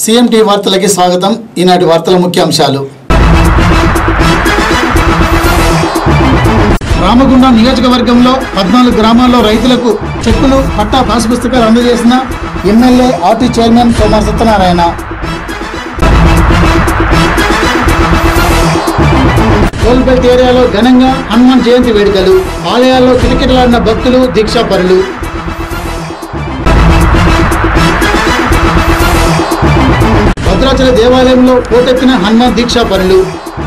CM tea వార్తలకి స్వాగతం ఈనాటి వార్తల ముఖ్యాంశాలు రామగుండం నియోజకవర్గంలో పద్నాలుగు గ్రామాల్లో రైతులకు చెక్కులు పట్టా పాస్ పుస్తకాలు అందజేసిన MLA RT chairman Somar Satyanarayana coal belt ఏరియాలో ఘనంగా హనుమాన్ జయంతి వేడుకలు ఆలయాల్లో కిటకిటలాడిన భక్తులు దీక్షాపరులు భద్రాచల దేవాలయంలో పోటెత్తిన హనుమాన్ దీక్షాపరులు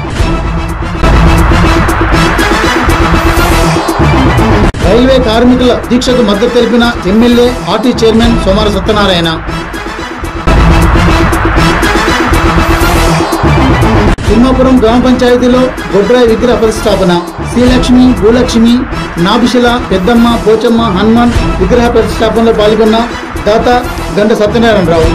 రైల్వే కార్మికుల దీక్షకు మద్దతు తెలిపిన MLA RT chairman Somara Satyanarayana Thimmapuram గ్రామ పంచాయతీలో బొడ్రాయి విగ్రహ ప్రతిష్టాపన శ్రీలక్ష్మి భూలక్ష్మి నాభిశిల పెద్దమ్మ పోచమ్మ హనుమాన్ విగ్రహ ప్రతిష్టాపనలో పాల్గొన్న దాత గంట సత్యనారాయణరావు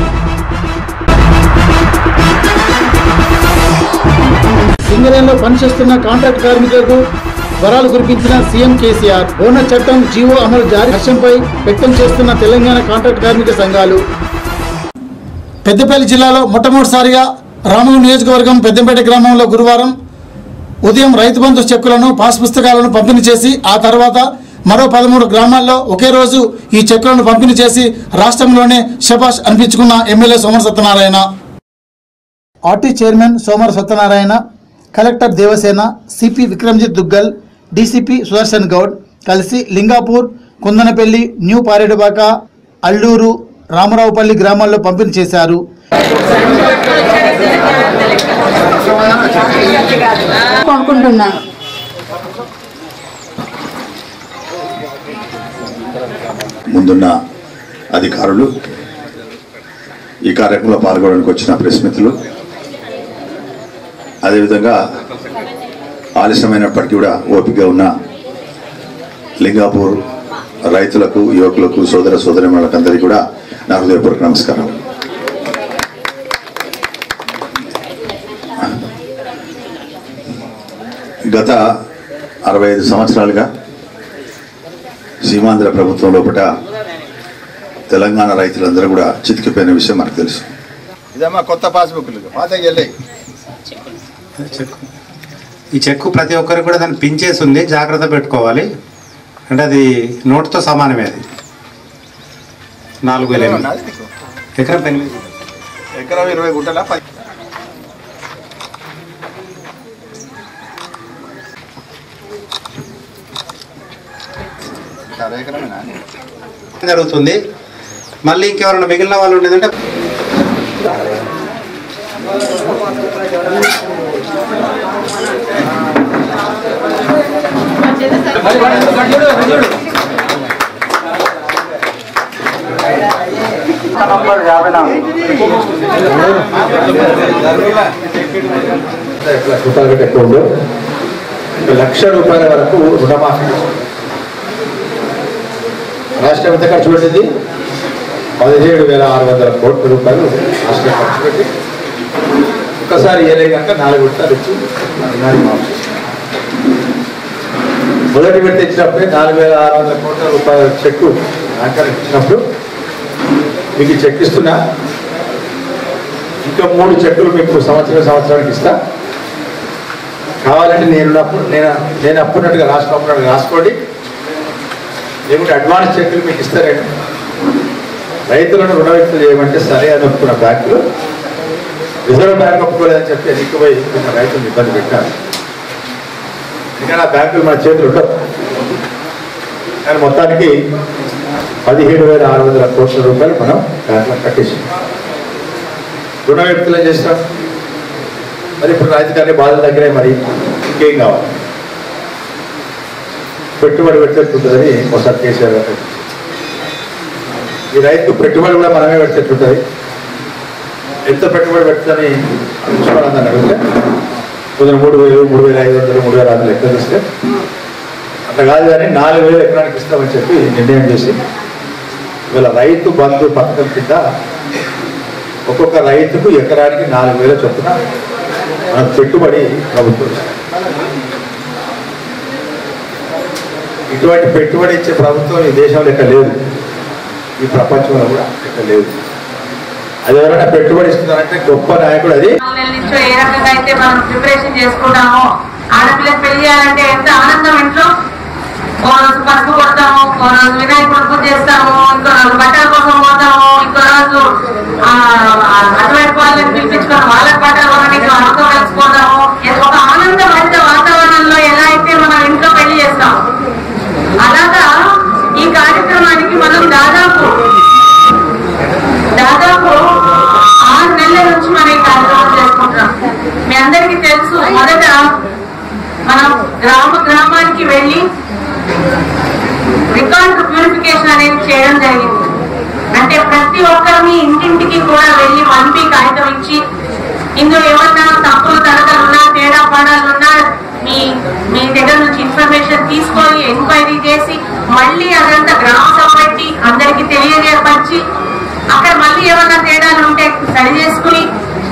సింగరేణిలో పనిచేస్తున్న కాంట్రాక్ట్ కార్మికులకు వరాలు కురిపించిన సీఎం కేసీఆర్ బోనస్ చట్టం జీవో అమలు జారీ హర్షంపై వ్యక్తం చేస్తున్న తెలంగాణ కాంట్రాక్ట్ కార్మిక సంఘాలు పెద్దపల్లి జిల్లాలో మొట్టమొదటిసారిగా రామగుండ నియోజకవర్గం పెద్దంపేట గ్రామంలో గురువారం ఉదయం రైతు బంధు చెక్కులను పాస్ పుస్తకాలను పంపిణీ చేసి ఆ తర్వాత మరో పదమూడు గ్రామాల్లో ఒకే రోజు ఈ చెక్కులను పంపిణీ చేసి రాష్ట్రంలోనే శబాష్ అనిపించుకున్న MLA Somara Satyanarayana RT chairman Somara Satyanarayana collector Devasena CP Vikramjit Duggal DCP Sudarshan Goud కలిసి లింగాపూర్ కుందనపల్లి న్యూ పారేడుబాక అల్లూరు రామరావుపల్లి గ్రామాల్లో పంపిణీ చేశారు కొనుక్కుంటున్నాను ముందున్న అధికారులు ఈ కార్యక్రమంలో పాల్గొనడానికి వచ్చిన ప్రెస్ మిత్రులు అదేవిధంగా ఆలస్యమైనప్పటికీ కూడా ఓపికగా ఉన్న లింగాపూర్ రైతులకు యువకులకు సోదర సోదరిమణులకందరికీ కూడా నా హృదయపూర్వక నమస్కారం గత అరవై ఐదు సంవత్సరాలుగా సీమాంధ్ర ప్రభుత్వం లోపల తెలంగాణ రైతులందరూ కూడా చితికిపోయిన విషయం మనకు తెలుసు ఇదమ్మా కొత్త పాస్బుక్లు పాత వెళ్ళాయి చెక్కు ఈ చెక్కు ప్రతి ఒక్కరికి కూడా దాన్ని పిన్ చేసి ఉంది జాగ్రత్త పెట్టుకోవాలి అంటే అది నోట్తో సమానమే అది నాలుగు వేల ఎనిమిది. ఉన్నది నీకు ఎకరం ఎనిమిది ఎకరం ఇరవై గుంటల పది అర ఎకరమేనా జరుగుతుంది మళ్ళీ ఇంకెవరైనా మిగిలిన వాళ్ళు ఉండేదంటే రూపాయల కంటే ఎక్కువ ఉందో ఒక లక్ష రూపాయల వరకు రుణమాఫీ రాష్ట్రం ఎంత ఖర్చు పెట్టింది పదిహేడు వేల ఆరు వందల కోట్ల రూపాయలు రాష్ట్రం ఖర్చు పెట్టి ఒక్కసారి ఏలే కనుక నాలుగు విడతలు ఇచ్చి రుణాన్ని మాఫీ చేసింది. మొదటి విడత ఇచ్చినప్పుడే నాలుగు వేల ఆరు వందల కోట్ల రూపాయల చెక్కు బ్యాంకర్ ఇచ్చినప్పుడు మీకు ఈ చెక్ ఇస్తున్నా ఇంకా మూడు చెక్కులు మీకు సంవత్సరం సంవత్సరానికి ఇస్తా కావాలంటే నేను ఉన్నప్పుడు నేను నేను అప్పున్నట్టుగా రాసుకోకున్నట్టుగా రాసుకోండి లేకుంటే అడ్వాన్స్ చెక్కులు మీకు ఇస్తారండి రైతులను రుణ వ్యక్తులు చేయమంటే సరే అని ఒప్పుకున్న బ్యాంకులు రిజర్వ్ బ్యాంక్ ఒప్పుకోలేదని చెప్పి ఎన్నికపోయి కొంత రైతులను ఇబ్బంది పెట్టారు ఎందుకంటే ఆ బ్యాంకులు మన చేతులు ఉండవు కానీ మొత్తానికి పదిహేడు వేల ఆరు వందల కోట్ల రూపాయలు మనం బ్యాంకులో కట్టేసాం రుణ వ్యక్తులు ఏం చేస్తాం మరి ఇప్పుడు రాజకీయ బాధల దగ్గరే మరి ఇంకేం కావాలి పెట్టుబడి పెట్టేట్టుంటుందని ఒకసారి కేసీఆర్ గారు చెప్పారు. ఈ రైతు పెట్టుబడి కూడా మనమే పెట్టేట్టుంటుంది ఎంత పెట్టుబడి పెడుతుందని చూడాలని అడిగితే కొందరు మూడు వేలు మూడు వేల ఐదు వందలు మూడు వేల ఐదు వందలు ఎక్కడ ఇస్తే అట్లా కాదు కానీ నాలుగు వేలు ఎకరానికి ఇస్తామని చెప్పి నిర్ణయం చేసి ఇవాళ రైతు బంధు పథకం కింద ఒక్కొక్క రైతుకు ఎకరానికి నాలుగు వేల చొప్పున మనకు పెట్టుబడి ప్రభుత్వం ఇస్తుంది. ఇటువంటి పెట్టుబడి ఇచ్చే ప్రభుత్వం ఈ దేశంలో ఎక్కడ లేదు ఈ ప్రపంచంలో కూడా ఎక్కడ లేదు అది ఎవరైనా పెట్టుబడి ఇస్తున్నారంటే గొప్ప నాయకుడు అది నెల నుంచో ఏ రకంగా అయితే మనం ప్రిపరేషన్ చేసుకున్నామో ఆడపిల్లకి పెళ్లి చేయాలంటే ఎంత ఆనందం ఇంట్లో ఓ రోజు పసుపు కొడతాము ఓ రోజు వినాయకుడు పూజ చేస్తాము ఇంకో రోజు బట్టల కోసం పోతాము ఇంకో రోజు ఆ, ఆ, అటువైపు వాళ్ళని పిలిపించుకొని వాళ్ళకి బట్టలు కొనడానికి వాళ్ళతో కలిసిపోతాము ఒక ఆనందభరిత వాతావరణంలో ఎలా అయితే మనం ఇంట్లో పెళ్లి చేస్తాం అలాగా ఈ కార్యక్రమానికి మనం దాదాపు దాదాపు ఆరు నెలల నుంచి మనం ఈ కార్యక్రమం చేసుకుంటున్నాం మీ అందరికీ తెలుసు మొదట మనం గ్రామ గ్రామానికి వెళ్ళి రికార్డు ప్యూరిఫికేషన్ అనేది చేయడం జరిగింది అంటే ప్రతి ఒక్కరిని ఇంటింటికి కూడా వెళ్ళి వన్ వీక్ కాగితం ఇచ్చి ఇందులో ఏమన్నా తప్పులు తడకలు ఉన్నా తేడా పాడాలు ఉన్నా మీ మీ దగ్గర నుంచి ఇన్ఫర్మేషన్ తీసుకొని ఎంక్వైరీ చేసి మళ్ళీ అదంతా గ్రామ సభ పెట్టి అందరికి తెలియజేపరిచి అక్కడ మళ్ళీ ఏమన్నా తేడాలు ఉంటే సరి చేసుకుని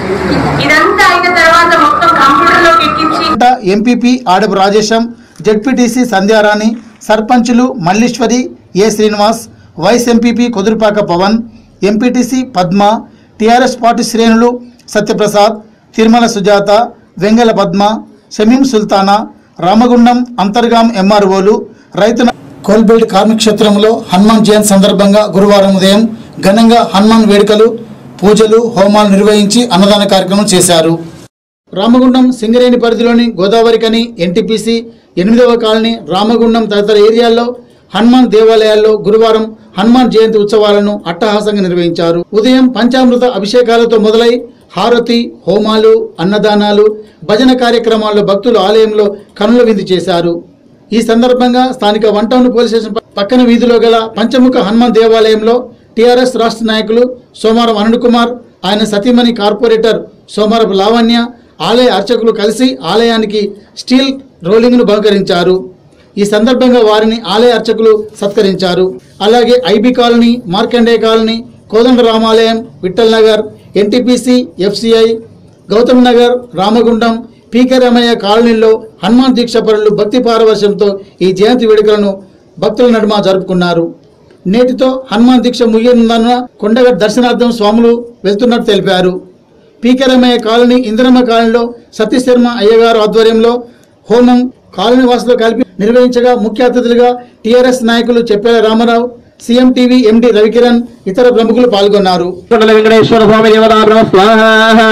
ఇదంతా అయిన తర్వాత మొత్తం కంప్యూటర్లోకి ఎక్కించి ఎంపీపీ ఆడపు రాజేశం జడ్పీటీసీ సంధ్యారాణి సర్పంచులు Malleshwari A Srinivas vice MPP Kudurupaka Pavan MPTC Padma TRS party శ్రేణులు సత్యప్రసాద్ తిరుమల సుజాత వెంగళ పద్మ షమీం సుల్తానా రామగుండం అంతర్గాం ఎంఆర్ఓలు రైతు కోల్బెల్ట్ కార్మిక క్షేత్రంలో హనుమాన్ జయంతి సందర్భంగా గురువారం ఉదయం ఘనంగా హనుమాన్ వేడుకలు పూజలు హోమాలు నిర్వహించి అన్నదాన కార్యక్రమం చేశారు రామగుండం సింగరేణి పరిధిలోని గోదావరికని ఎన్టీపీసీ ఎనిమిదవ కాలనీ రామగుండం తదితర ఏరియాల్లో హనుమాన్ దేవాలయాల్లో గురువారం హనుమాన్ జయంతి ఉత్సవాలను అట్టహాసంగా నిర్వహించారు ఉదయం పంచామృత అభిషేకాలతో మొదలై హారతి హోమాలు అన్నదానాలు భజన కార్యక్రమాల్లో భక్తులు ఆలయంలో కనుల విందు చేశారు ఈ సందర్భంగా స్థానిక వన్ టౌన్ పోలీస్ స్టేషన్ ప- పక్కన వీధిలో గల పంచముఖ హనుమాన్ దేవాలయంలో టీఆర్ఎస్ రాష్ట్ర నాయకులు సోమవారం అరుణ్ కుమార్ ఆయన సతీమణి కార్పొరేటర్ సోమవారపు లావణ్య ఆలయ అర్చకులు కలిసి ఆలయానికి స్టీల్ రోలింగ్ను బహుకరించారు ఈ సందర్భంగా వారిని ఆలయ అర్చకులు సత్కరించారు అలాగే IB colony Markande colony Kodanda Ramalayam Vithal Nagar NTPC FCI Gautam Nagar Ramagundam PK Ramayya కాలనీల్లో హనుమాన్ దీక్ష పరులు భక్తి పారవశ్యంతో ఈ జయంతి వేడుకలను భక్తుల నడుమ జరుపుకున్నారు నేటితో హనుమాన్ దీక్ష ముగియనుందన్న కొండగట్ దర్శనార్థం స్వాములు వెళ్తున్నట్టు తెలిపారు పీకే రమయ్య కాలనీ ఇందిరమ్మ కాలనీలో సతీష్ శర్మ అయ్యగారు ఆధ్వర్యంలో హోమం కాలనీ వాసులు కలిపి నిర్వహించగా ముఖ్య అతిథులుగా టీఆర్ఎస్ నాయకులు Cheppela Ramarao CM TV MD Ravikiran ఇతర ప్రముఖులు పాల్గొన్నారు కొండల వెంకటేశ్వర స్వామి దేవతాభ్రమ స్వాహ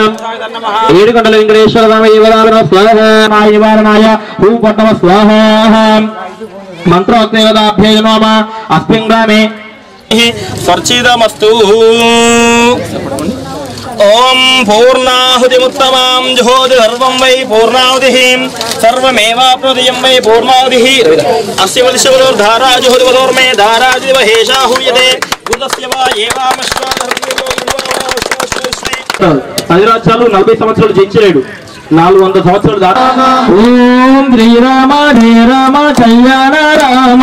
ఏడుకొండల వెంకటేశ్వర స్వామి దేవతాభ్రమ స్వాహ నాయవారణాయ భూపట్టమ స్వాహ మంత్రోక్తేవతాభ్యే నమ అస్మిన్ గ్రామే స్వర్చిదమస్తు ఓం పూర్ణాహుతిముత్తమాం జుహోతి సర్వం వై పూర్ణాహుతి సర్వమేవాప్నుదయం వై పూర్ణాహుతి అస్య వదిశవదోర్ధారా జుహోతి వదోర్మే ధారాదివ హేషా హూయతే గురుదస్య వా పది రాజ్యాలు నలభై సంవత్సరాలు జయించలేడు నాలుగు వందల సంవత్సరాలు దాకా ఓం శ్రీరామ జయ రామ కళ్యాణ రామ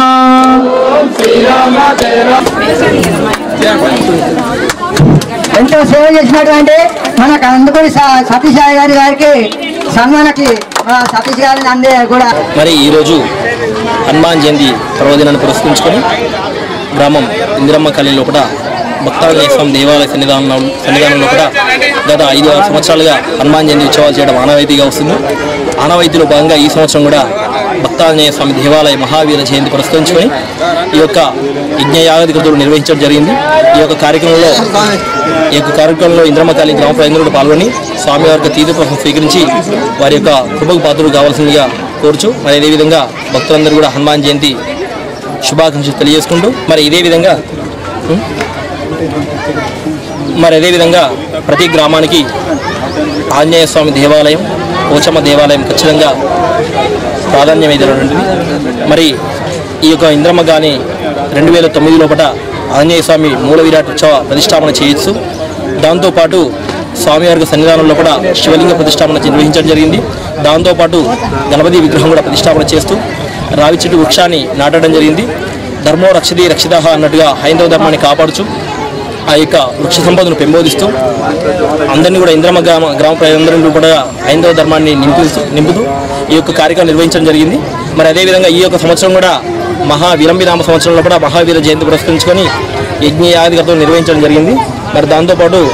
ఎంతో సేవ చేసినటువంటి మనకు అందుకొని స- సతీష్ రాయ్ గారి గారికి సన్మానకి మన సతీష్ గారిని అందే కూడా మరి ఈరోజు హనుమాన్ జయంతి పర్వదినాన్ని పురస్కరించుకొని గ్రామం ఇందిరమ్మ కాలనీ లోపల భక్తాంజనేయ స్వామి దేవాలయ సన్నిధానం సన్నిధానం లోపల గత ఐదు ఆరు సంవత్సరాలుగా హనుమాన్ జయంతి ఉత్సవాలు చేయడం ఆనవాయితీగా వస్తుంది ఆనవాయితీలో భాగంగా ఈ సంవత్సరం కూడా భక్తాంజనేయ స్వామి దేవాలయ మహావీర జయంతి పురస్కరించుకొని ఈ యొక్క యజ్ఞయాగతి కృతులు నిర్వహించడం జరిగింది ఈ యొక్క కార్యక్రమంలో ఈ యొక్క కార్యక్రమంలో ఇంద్రమకాళి గ్రామ ప్రజలు కూడా పాల్గొని స్వామివారికి తీర్థప్రసం స్వీకరించి వారి యొక్క కృపకు పాత్రలు కావాల్సిందిగా కోరుచు మరి అదేవిధంగా భక్తులందరూ కూడా హనుమాన్ జయంతి శుభాకాంక్షలు తెలియజేసుకుంటూ మరి ఇదే విధంగా ఉం? మరి అదేవిధంగా ప్రతి గ్రామానికి ఆంజనేయ స్వామి దేవాలయం పోచమ్మ దేవాలయం ఖచ్చితంగా ప్రాధాన్యమైనటువంటిది మరి ఈ యొక్క ఇంద్రమ్మ గాని రెండు వేల తొమ్మిది లోపల ఆంజనేయ స్వామి మూల విరాట్ ఉత్సవ ప్రతిష్టాపన చేయొచ్చు దాంతోపాటు స్వామివారి సన్నిధానం లోపల శివలింగ ప్రతిష్టాపన నిర్వహించడం జరిగింది దాంతోపాటు గణపతి విగ్రహం కూడా ప్రతిష్టాపన చేస్తూ రావి చెట్టు వృక్షాన్ని నాటడం జరిగింది ధర్మో రక్షతి రక్షిత అన్నట్టుగా హైందవ ధర్మాన్ని కాపాడుచు ఆ యొక్క వృక్ష సంపదను పెంపొందిస్తూ అందరినీ కూడా ఇంద్రమ గ్రామ గ్రామ ప్రజలందరినీ కూడా హైందవ ధర్మాన్ని నింపుతూ నింపుతూ ఈ యొక్క కార్యక్రమం నిర్వహించడం జరిగింది మరి అదేవిధంగా ఈ యొక్క సంవత్సరం కూడా మహా విలంబినామ సంవత్సరంలో కూడా మహావీర జయంతి పురస్కరించుకొని యజ్ఞ యాదికతో నిర్వహించడం జరిగింది మరి దాంతోపాటు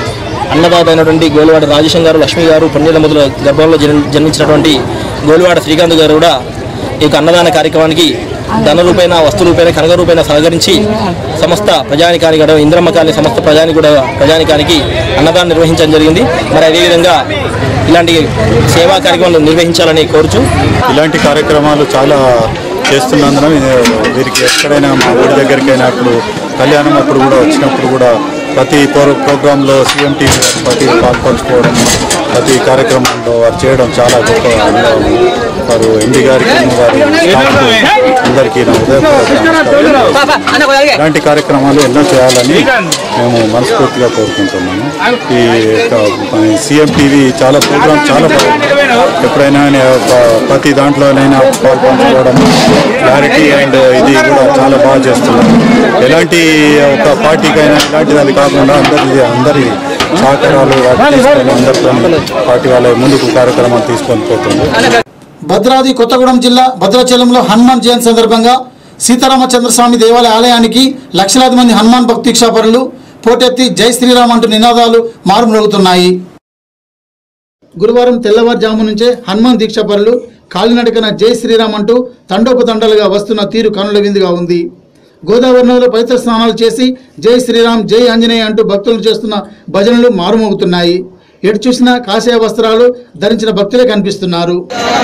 అన్నదాత అయినటువంటి గోలివాడ రాజేశం గారు లక్ష్మి గారు పన్నెండు మొదల గర్భంలో జన్మ- జన్మించినటువంటి గోలివాడ శ్రీకాంత్ గారు కూడా ఈ యొక్క అన్నదాన కార్యక్రమానికి ధన రూపైన వస్తు రూపైన కనగ రూపైన సహకరించి సమస్త ప్రజానికానికి కూడా ఇంద్రమ్మ కాలనీ సమస్త ప్రజాని కూడా ప్రజానికానికి అన్నదానం నిర్వహించడం జరిగింది మరి అదేవిధంగా ఇలాంటి సేవా కార్యక్రమాలు నిర్వహించాలని కోరుచు ఇలాంటి కార్యక్రమాలు చాలా చేస్తున్నందున ఇది- వీరికి ఎక్కడైనా మా ఊరి దగ్గరికైనా అప్పుడు కళ్యాణం అప్పుడు కూడా వచ్చినప్పుడు కూడా ప్రతి ప్రో ప్రోగ్రాంలో సీఎం టీవీ ప్రతి పాల్పంచుకోవడం ప్రతి కార్యక్రమంలో వారు చేయడం చాలా గొప్ప అనుభవం. వారు ఎండి గారికి వారి స్టాఫ్కు అందరికీ నా హృదయపూర్వక నమస్కారాలు. ఇలాంటి కార్యక్రమాలు ఎన్నో చేయాలని మేము మనస్ఫూర్తిగా కోరుకుంటున్నాము ఈ సీఎం టీవీ చాలా ప్రోగ్రామ్ చాలా బాగుంది ఎప్పుడైనా నే- ప- ప్రతి దాంట్లోనైనా పాల్పంచుకోవడం క్లారిటీ అండ్ ఇది కూడా చాలా బాగా చేస్తున్నారు ఎలాంటి ఒక పార్టీకైనా ఇలాంటిది అది కాకుండా అందరి అందరి సహకారాలు వాటి తీసుకొని అందరితో పార్టీ వాళ్ళ ముందుకు కార్యక్రమాలు తీసుకొని పోతుంది భద్రాద్రి కొత్తగూడెం జిల్లా భద్రాచలంలో హనుమాన్ జయంతి సందర్భంగా సీతారామచంద్రస్వామి దేవాలయ ఆలయానికి లక్షలాది మంది హనుమాన్ భక్తిక్షాపరులు పోటెత్తి జై శ్రీరామ్ అంటూ నినాదాలు మారుమ్రోగుతున్నాయి గురువారం తెల్లవారుజాము నుంచే హనుమాన్ దీక్షాపరులు కాలినడకన జై శ్రీరామ్ అంటూ తండోపతండాలుగా వస్తున్న తీరు కనుల విందుగా ఉంది గోదావరి నదిలో పవిత్ర స్నానాలు చేసి జై శ్రీరామ్ జై ఆంజనేయ అంటూ భక్తులు చేస్తున్న భజనలు మారుమోగుతున్నాయి ఎటు చూసినా కాషాయ వస్త్రాలు ధరించిన భక్తులే కనిపిస్తున్నారు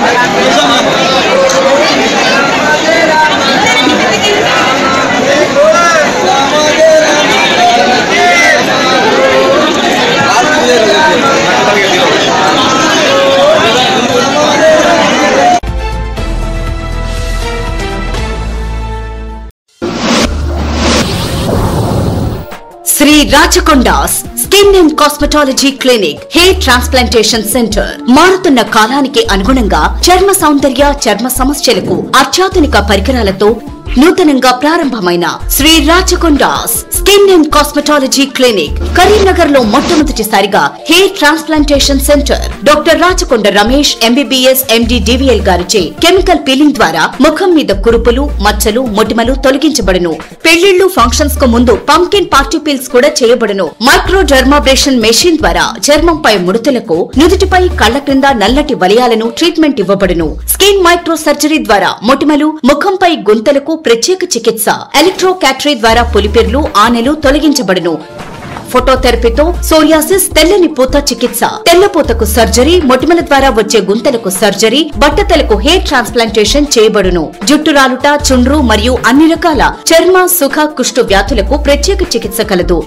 Sri Rachakondas skin and cosmetology clinic hair transplantation centre మారుతున్న కాలానికి అనుగుణంగా చర్మ సౌందర్య చర్మ సమస్యలకు అత్యాధునిక పరికరాలతో నూతనంగా ప్రారంభమైన Sri Rachakondas skin and cosmetology clinic Karimnagar లో మొట్టమొదటిసారిగా hair transplantation centre doctor Rachakonda Ramesh MBBS MD DVL గారిచే కెమికల్ పీలింగ్ ద్వారా ముఖం మీద కురుపులు మచ్చలు మొటిమలు తొలగించబడును పెళ్లిళ్లు ఫంక్షన్స్ కు ముందు పంకిన్ పార్టీ పీల్స్ కూడా చేయబడును మైక్రో డర్మాబ్రేషన్ మెషిన్ ద్వారా చర్మంపై ముడతలకు నుదుటిపై కళ్ల క్రింద నల్లటి వలయాలను ట్రీట్మెంట్ ఇవ్వబడును స్కిన్ మైక్రో సర్జరీ ద్వారా మొటిమలు ముఖంపై గుంతలకు ప్రత్యేక చికిత్స ఎలక్ట్రో క్యాటరీ ద్వారా పులిపిర్లు ఆనెలు తొలగించబడును ఫోటోథెరపీతో సోరియాసిస్ తెల్లని పూత చికిత్స తెల్లపూతకు సర్జరీ మొటిమల ద్వారా వచ్చే గుంతలకు సర్జరీ బట్టతలకు హెయిర్ ట్రాన్స్ప్లాంటేషన్ చేయబడును జుట్టు రాలుట చుండ్రు మరియు అన్ని రకాల చర్మ సుఖ కుష్టు వ్యాధులకు ప్రత్యేక చికిత్స కలదు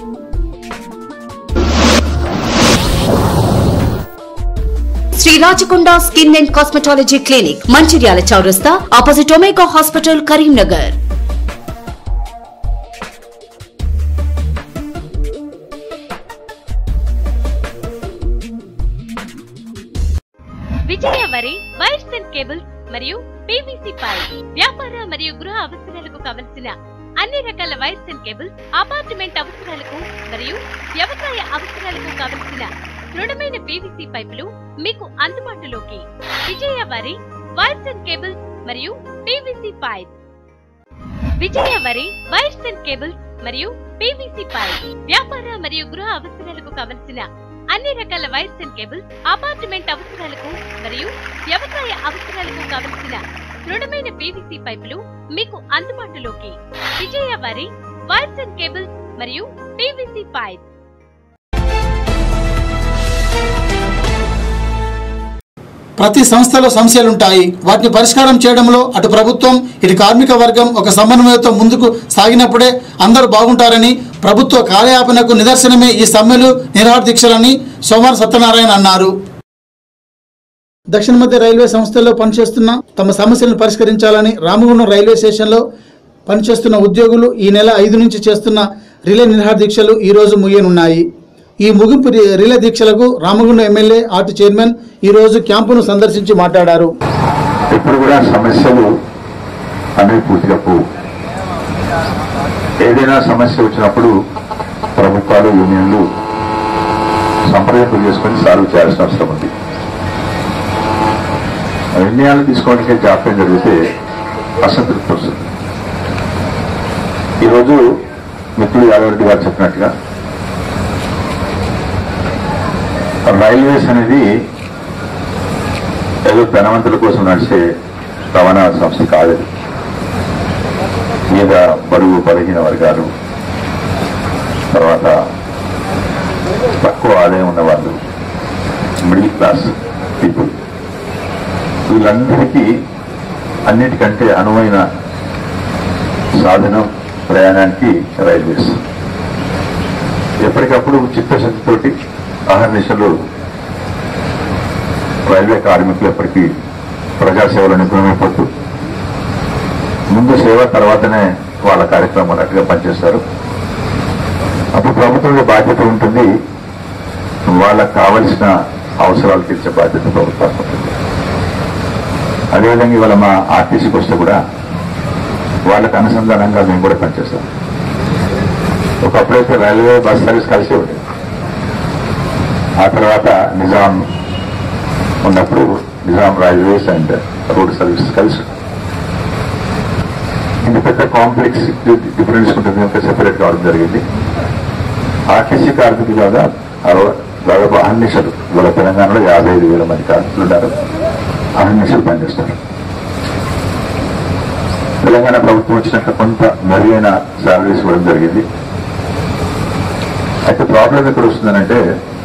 Sri Rachakonda skin and cosmetology clinic Mancherial చౌరస్తా opposite Omega hospital Karimnagar Vijaya Vari wires and cables మరియు పీవీసీ పైప్ వ్యాపార మరియు గృహ అవసరాలకు కావలసిన అన్ని రకాల వైర్స్ అండ్ కేబుల్స్ అపార్ట్మెంట్ అవసరాలకు మరియు వ్యవసాయ అవసరాలకు కావలసిన దృఢమైన పీవీసీ పైపులు మీకు అందుబాటులోకి Vijaya Vari wires and cables మరియు PVC pipe Vijaya Vari wires and cables మరియు పీవీసీ పైప్ వ్యాపార మరియు గృహ అవసరాలకు కావలసిన అన్ని రకాల వైర్స్ అండ్ కేబుల్స్ అపార్ట్మెంట్ అవసరాలకు మరియు వ్యవసాయ అవసరాలకు కావలసిన దృఢమైన పీవీసీ పైపులు మీకు అందుబాటులోకి Vijaya Vari wires and cables మరియు పీవీసీ పైప్ ప్రతి సంస్థలో సమస్యలుంటాయి వాటిని పరిష్కారం చేయడంలో అటు ప్రభుత్వం ఇటు కార్మిక వర్గం ఒక సమన్వయంతో ముందుకు సాగినప్పుడే అందరూ బాగుంటారని ప్రభుత్వ కార్యాపనకు నిదర్శనమే ఈ సమ్మెలు నిరాహార దీక్షలని సోమవారం సత్యనారాయణ అన్నారు దక్షిణ మధ్య రైల్వే సంస్థల్లో పనిచేస్తున్న తమ సమస్యలను పరిష్కరించాలని రామగుండం రైల్వే స్టేషన్లో పనిచేస్తున్న ఉద్యోగులు ఈ నెల ఐదు నుంచి చేస్తున్న రిలే నిరాహార దీక్షలు ఈ రోజు ముగియనున్నాయి ఈ ముగింపు రి- రిలే దీక్షలకు రామగుండం ఎమ్మెల్యే ఆర్టీ చైర్మన్ ఈ రోజు క్యాంపును సందర్శించి మాట్లాడారు ఇప్పుడు కూడా సమస్యలు అనేవి పూర్తిగా పోవు ఏదైనా సమస్య వచ్చినప్పుడు ప్రభుత్వాలు యూనియన్లు సంప్రదింపులు చేసుకొని సాల్వ్ చేయాల్సిన అవసరం ఉంది నిర్ణయాలు తీసుకోవడానికి జాప్యం జరిగితే అసంతృప్తి వస్తుంది ఈరోజు మిత్రుడు యాదవరెడ్డి గారు చెప్పినట్టుగా రైల్వేస్ అనేది ఏదో ధనవంతుల కోసం నడిచే రవాణా సంస్థ కాదు ఇది. మీద బరువు బలహీన వర్గాలు తర్వాత తక్కువ ఆదాయం ఉన్న వాళ్ళు మిడిల్ క్లాస్ పీపుల్ వీళ్ళందరికీ అన్నిటికంటే అనువైన సాధనం ప్రయాణానికి రైల్వేస్ ఎప్పటికప్పుడు చిత్తశక్తితోటి అహర్నిశలు రైల్వే కార్మికులు ఎప్పటికీ ప్రజాసేవలో నిపుణమైపోతూ ముందు సేవ తర్వాతనే వాళ్ళ కార్యక్రమం అన్నట్టుగా పనిచేస్తారు అప్పుడు ప్రభుత్వంలో బాధ్యత ఉంటుంది వాళ్ళకు కావలసిన అవసరాలు తీర్చే బాధ్యత ప్రభుత్వానికి ఉంటుంది అదేవిధంగా ఇవాళ మా ఆర్టీసీకి వస్తే కూడా వాళ్ళకి అనుసంధానంగా మేము కూడా పనిచేస్తాం ఒకప్పుడైతే రైల్వే బస్ సర్వీస్ కలిసి ఉండేది ఆ తర్వాత నిజాం ఉన్నప్పుడు Nizam railways and road service కలిసి ఉండేది. ఇంత పెద్ద కాంప్లెక్స్ డిఫరెన్స్ ఉంటుంది కనుక సెపరేట్ కావడం జరిగింది ఆర్టీసీ కార్మికులు కాగా అరవై దాదాపు అహర్నిశలు ఇవాళ తెలంగాణలో యాభై ఐదు వేల మంది కార్మికులు ఉన్నారు అహర్నిశలు పనిచేస్తారు తెలంగాణ ప్రభుత్వం వచ్చినాక కొంత మెరుగైన శాలరీస్ ఇవ్వడం జరిగింది అయితే ప్రాబ్లం ఎక్కడ వస్తుందనంటే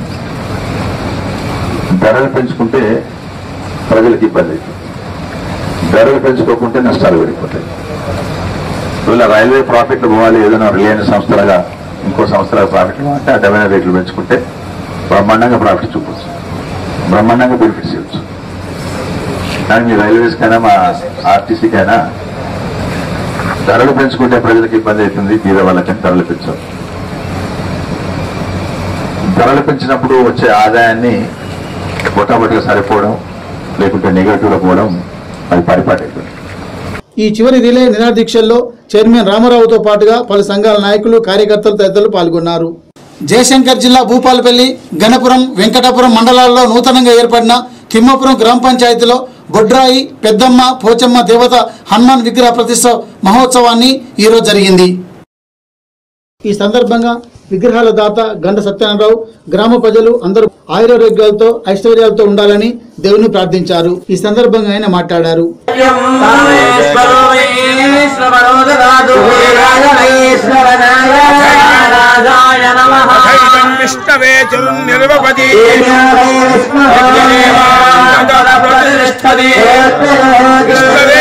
ధరలు పెంచుకుంటే ప్రజలకు ఇబ్బంది అవుతుంది ధరలు పెంచుకోకుంటే నష్టాలు పెరిగిపోతాయి వీళ్ళ రైల్వే ప్రాఫిట్లు పోవాలి ఏదైనా రిలయన్స్ సంస్థలుగా ఇంకో సంస్థలుగా ప్రాఫిట్లు అంటే అడ్డమైన రేట్లు పెంచుకుంటే బ్రహ్మాండంగా ప్రాఫిట్ చూపొచ్చు బ్రహ్మాండంగా బెనిఫిట్స్ ఇవ్వచ్చు కానీ మీ రైల్వేస్కైనా మా ఆర్టీసీకైనా ధరలు పెంచుకుంటే ప్రజలకు ఇబ్బంది అవుతుంది తీర వాళ్ళకని ధరలు పెంచారు ధరలు పెంచినప్పుడు వచ్చే ఆదాయాన్ని మొట్టమొదటిగా సరిపోవడం లేకుంటే నెగటివ్లో పోవడం అది పరిపాటి అయిపోయింది ఈ చివరి రిలే నిరాదీక్షల్లో చైర్మన్ రామారావుతో పాటుగా పలు సంఘాల నాయకులు కార్యకర్తలు తదితరులు పాల్గొన్నారు జయశంకర్ జిల్లా భూపాలపల్లి గణపురం వెంకటాపురం మండలాల్లో నూతనంగా ఏర్పడిన తిమ్మాపురం గ్రామ పంచాయతీలో బొడ్రాయి పెద్దమ్మ పోచమ్మ దేవత హనుమాన్ విగ్రహ ప్రతిష్ట మహోత్సవాన్ని ఈరోజు జరిగింది ఈ సందర్భంగా విగ్రహాల దాత గండ సత్యనారాయణరావు గ్రామ ప్రజలు అందరూ ఆయురారోగ్యాలతో ఐశ్వర్యాలతో ఉండాలని దేవుని ప్రార్థించారు ఈ సందర్భంగా ఆయన మాట్లాడారు విష్ణవే నిర్వపతి విష్ణవే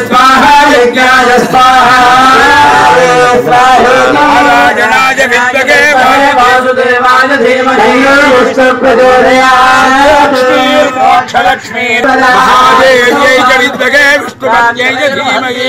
నారాయణాయ విద్మగే మోక్షలక్ష్మీ మహాదేవ్యై చ విద్మగే విష్ణుపత్యై చ ధీమహి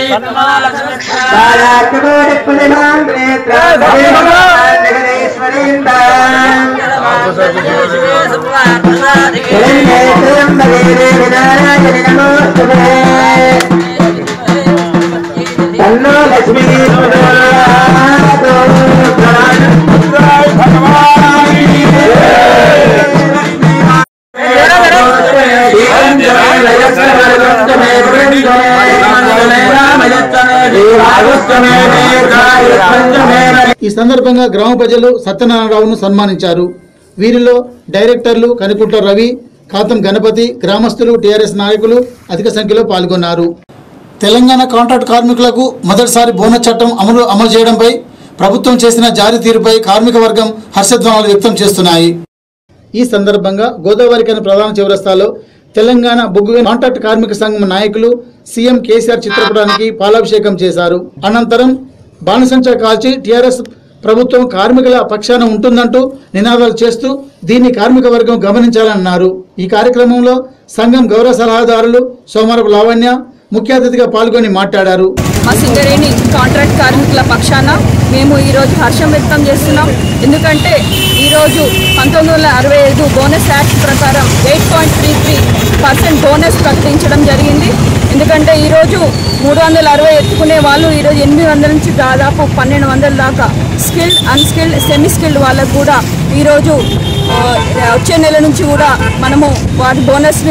ఈ సందర్భంగా గ్రామ ప్రజలు సత్యనారాయణరావును సన్మానించారు వీరిలో డైరెక్టర్లు కనుకుంట రవి కాతం గణపతి గ్రామస్తులు టీఆర్ఎస్ నాయకులు అధిక సంఖ్యలో పాల్గొన్నారు తెలంగాణ కాంట్రాక్ట్ కార్మికులకు మొదటిసారి బోనస్ చట్టం అమలు అమలు చేయడంపై ప్రభుత్వం చేసిన జారీ తీరుపై కార్మిక వర్గం హర్షధ్వానాలు వ్యక్తం చేస్తున్నాయి ఈ సందర్భంగా గోదావరికైన ప్రధాన చౌరస్తాలో తెలంగాణ బొగ్గు కాంట్రాక్ట్ కార్మిక సంఘం నాయకులు సీఎం కేసీఆర్ చిత్రపటానికి పాలాభిషేకం చేశారు అనంతరం బాణసంచా కాల్చి టీఆర్ఎస్ ప్రభుత్వం కార్మికుల పక్షాన ఉంటుందంటూ నినాదాలు చేస్తూ దీన్ని కార్మిక వర్గం గమనించాలన్నారు ఈ కార్యక్రమంలో సంఘం గౌరవ సలహాదారులు సోమరపు లావణ్య ముఖ్య అతిథిగా పాల్గొని మాట్లాడారు మా సింగరేణి కాంట్రాక్ట్ కార్మికుల పక్షాన మేము ఈరోజు హర్షం వ్యక్తం చేస్తున్నాం ఎందుకంటే ఈరోజు పంతొమ్మిది వందల అరవై ఐదు బోనస్ యాక్ట్ ప్రకారం eight point three three percent bonus ప్రకటించడం జరిగింది ఎందుకంటే ఈరోజు మూడు వందల అరవై ఎత్తుకునే వాళ్ళు ఈరోజు ఎనిమిది వందల నుంచి దాదాపు పన్నెండు వందల దాకా స్కిల్డ్ అన్స్కిల్డ్ సెమీ స్కిల్డ్ వాళ్ళకు కూడా ఈరోజు ఆ, వచ్చే నెల నుంచి కూడా మనము వాటి బోనస్ని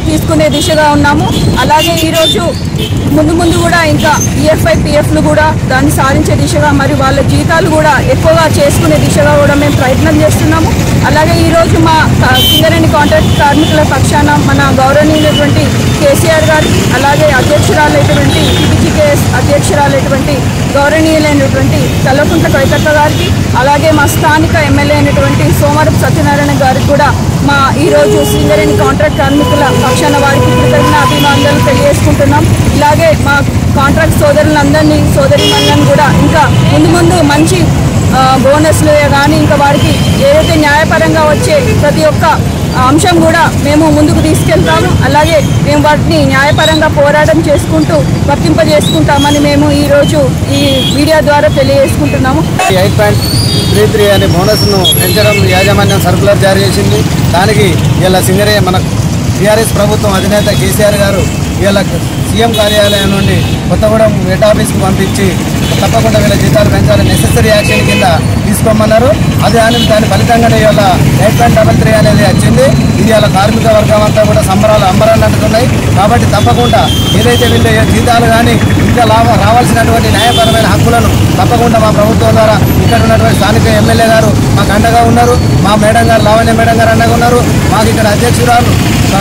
తీసుకునే దిశగా ఉన్నాము అలాగే ఈరోజు ముందు ముందు కూడా ఇంకా ఈఎఫ్ఐ పిఎఫ్లు కూడా దాన్ని సాధించే దిశగా మరియు వాళ్ళ జీతాలు కూడా ఎక్కువగా చేసుకునే దిశగా కూడా మేము ప్రయత్నం చేస్తున్నాము అలాగే ఈరోజు మా క- సింగరేణి కాంట్రాక్ట్ కార్మికుల పక్షాన మన గౌరవనీయులైనటువంటి కేసీఆర్ గారికి అలాగే అధ్యక్షురాలైనటువంటి టీబీజీకేఎస్ అధ్యక్షురాలైనటువంటి గౌరవనీయులైనటువంటి కల్వకుంట్ల కవితక్క గారికి అలాగే మా స్థానిక ఎమ్మెల్యే అయినటువంటి సోమరపు సత్యనారాయణ గారికి కూడా మా ఈరోజు సింగరేణి కాంట్రాక్ట్ కార్మికుల పక్షాన వారికి కృతజ్ఞ అభినందనలు తెలియజేసుకుంటున్నాం ఇలాగే మా కాంట్రాక్ట్ సోదరులందరినీ సోదరి కూడా ఇంకా ముందు ముందు మంచి ఆ, బోనస్లు కానీ ఇంకా వారికి ఏదైతే న్యాయపరంగా వచ్చే ప్రతి ఒక్క అంశం కూడా మేము ముందుకు తీసుకెళ్తాము అలాగే మేము వాటిని న్యాయపరంగా పోరాటం చేసుకుంటూ వర్తింపజేసుకుంటామని మేము ఈరోజు ఈ మీడియా ద్వారా తెలియజేసుకుంటున్నాము ఎయిట్ పాయింట్ త్రీ త్రీ అనే బోనస్ను పెంచడం యాజమాన్యం సర్కులర్ జారీ చేసింది దానికి ఇలా సింగరే మన టీఆర్ఎస్ ప్రభుత్వం అధినేత కేసీఆర్ గారు వీళ్ళ సీఎం కార్యాలయం నుండి కొత్తగూడెం హెడ్ ఆఫీస్కి పంపించి తప్పకుండా వీళ్ళ జీతాలు పెంచాలని నెసెసరీ యాక్షన్ కింద తీసుకోమన్నారు అది అని దాని ఫలితంగానే ఇవాళ ఎయిట్ పాయింట్ డబల్ త్రీ అనేది వచ్చింది ఇది ఇవాళ కార్మిక వర్గం అంతా కూడా సంబరాలు అంబరాలు అంటున్నాయి కాబట్టి తప్పకుండా ఏదైతే వీళ్ళ జీతాలు కానీ ఇంకా లాభ రావాల్సినటువంటి న్యాయపరమైన హక్కులను తప్పకుండా మా ప్రభుత్వం ద్వారా ఇక్కడ ఉన్నటువంటి స్థానిక ఎమ్మెల్యే గారు మాకు అండగా ఉన్నారు మా మేడం గారు లావణ్య మేడం గారు అండగా ఉన్నారు మాకు ఇక్కడ అధ్యక్షురాలు ఆ,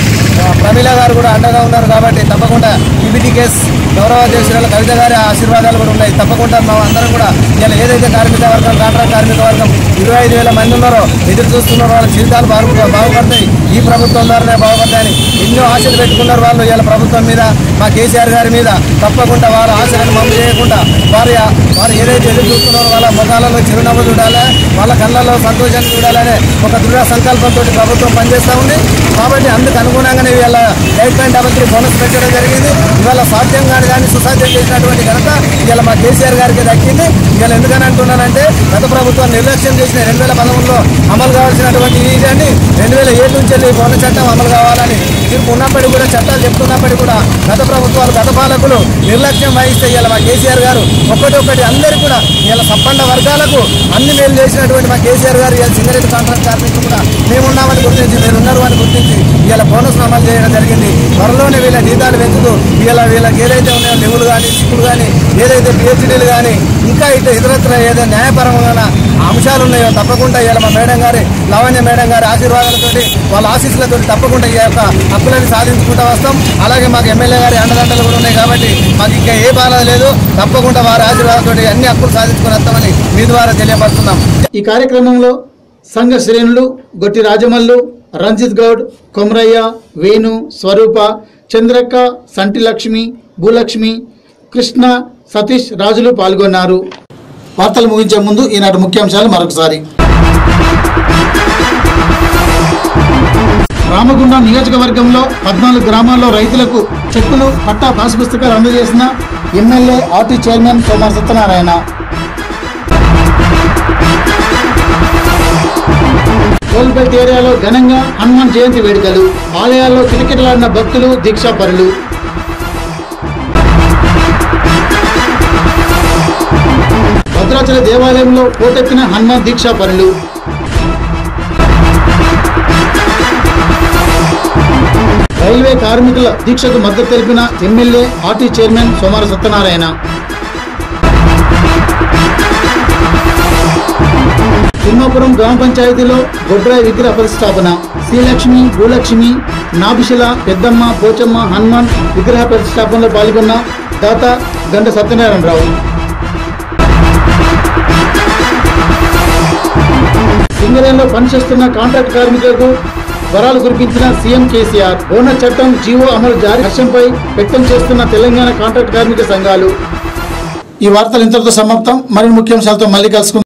ఆ, ప్రమీల గారు కూడా అండగా ఉన్నారు కాబట్టి తప్పకుండా ఈబీటీ కేస్ గౌరవ అధ్యక్షురాలు కవిత గారి ఆశీర్వాదాలు కూడా ఉన్నాయి తప్పకుండా మా అందరం కూడా ఇలా ఏదైతే కార్మిక వర్గం కాంట్రాక్ట్ కార్మిక వర్గం ఇరవై ఐదు వేల మంది ఉన్నారో ఎదురు చూస్తున్నారో వాళ్ళ జీవితాలు బాగు బాగుపడతాయి ఈ ప్రభుత్వం ద్వారానే బాగుపడతాయని ఎన్నో ఆశలు పెట్టుకున్నారు వాళ్ళు ఇలా ప్రభుత్వం మీద మా కేసీఆర్ గారి మీద తప్పకుండా వారి ఆశలను మమ్మ చేయకుండా వారి వారు ఏదైతే ఎదురు చూస్తున్నారో వాళ్ళ ముఖాలలో చిరునవ్వు చూడాలి వాళ్ళ కళ్ళలో సంతోషాన్ని చూడాలనే ఒక దృఢ సంకల్పంతో ప్రభుత్వం పనిచేస్తూ ఉంది కాబట్టి అందుకు అనుగుణంగానే ఇవాళ eight point double three bonus పెట్టడం జరిగింది ఇవాళ సాధ్యం కాని కానీ సుసాధ్యం చేసినటువంటి ఘనత ఇవాళ మా కేసీఆర్ గారికి దక్కింది ఇవాళ ఎందుకని అంటున్నానంటే గత ప్రభుత్వం నిర్లక్ష్యం చేసిన రెండు వేల పదమూడులో అమలు కావాల్సినటువంటి ఈ దాన్ని రెండు వేల ఏడు నుంచి వెళ్ళి బోనస్ చట్టం అమలు కావాలని తీర్పు ఉన్నప్పటికీ కూడా చట్టాలు చెప్తున్నప్పటికీ కూడా గత ప్రభుత్వాలు గత పాలకులు నిర్లక్ష్యం వహిస్తే ఇవాళ మా కేసీఆర్ గారు ఒక్కటి ఒక్కటి అందరికీ కూడా ఇవాళ సబ్బండ వర్గాలకు అన్ని మేలు చేసినటువంటి మా కేసీఆర్ గారు ఇవాళ సింగరేట్ కాంట్రాక్ట్ కార్మికులు కూడా మేమున్నామని గుర్తించి మీరు ఉన్నారు అని గుర్తించి ఇవాళ బోనస్ అమలు చేయడం జరిగింది త్వరలోనే వీళ్ళ జీతాలు పెంచుతూ వీళ్ళ వీళ్ళకి ఏదైతే ఉన్నాయో లెవులు కానీ చిక్కులు కానీ ఏదైతే పిహెచ్డీలు కానీ ఇంకా ఇటు ఇతరత్ర ఏదైతే న్యాయపరమైన అంశాలు ఉన్నాయో తప్పకుండా ఇవాళ మా మేడం గారి లావణ్య మేడం గారి ఆశీర్వాదాలతోటి వాళ్ళ ఆశీస్సులతో తప్పకుండా ఈ యొక్క హక్కులను సాధించుకుంటూ వస్తాం అలాగే మాకు ఎమ్మెల్యే గారి అండదండలు కూడా ఉన్నాయి కాబట్టి మాకు ఇంకా ఏ బాధ లేదు తప్పకుండా వారి ఆశీర్వాదంతో అన్ని హక్కులు సాధించుకుని వస్తామని మీ ద్వారా తెలియపరుస్తున్నాం ఈ కార్యక్రమంలో సంఘ శ్రేణులు గొట్టి రాజమల్లు రంజిత్ గౌడ్ కొమరయ్య వేణు స్వరూప చంద్రక్క సంటి లక్ష్మి భూలక్ష్మి కృష్ణ సతీష్ రాజులు పాల్గొన్నారు వార్తలు ముగించే ముందు ఈనాటి ముఖ్యాంశాలు మరొకసారి రామగుండం నియోజకవర్గంలో పద్నాలుగు గ్రామాల్లో రైతులకు చెక్కులు పట్టా పాస్ పుస్తకాలు అందజేసిన MLA RT chairman Somar Satyanarayana coal belt ఏరియాలో ఘనంగా హనుమాన్ జయంతి వేడుకలు ఆలయాల్లో కిటకిటలాడిన భక్తులు దీక్షాపరులు భద్రాచల దేవాలయంలో పోటెత్తిన హనుమాన్ దీక్షాపరులు రైల్వే కార్మికుల దీక్షకు మద్దతు తెలిపిన MLA RT chairman Somara Satyanarayana Thimmapuram గ్రామ పంచాయతీలో గొడ్రాయి విగ్రహ ప్రతిష్టాపన శ్రీలక్ష్మి భూలక్ష్మి నాభిశిల పెద్దమ్మ పోచమ్మ హనుమాన్ విగ్రహ ప్రతిష్టాపనలో పాల్గొన్న దాత గంట సత్యనారాయణరావు సింగరేణిలో పనిచేస్తున్న కాంట్రాక్ట్ కార్మికులకు వరాలు కురిపించిన సీఎం కేసీఆర్ బోనస్ చట్టం జీవో అమలు జారీ హర్షంపై వ్యక్తం చేస్తున్న తెలంగాణ కాంట్రాక్ట్ కార్మిక సంఘాలు ఈ వార్తలు ఇంతటితో సమాప్తం మరిన్ని ముఖ్యాంశాలతో మళ్ళీ కలుసుకుందాం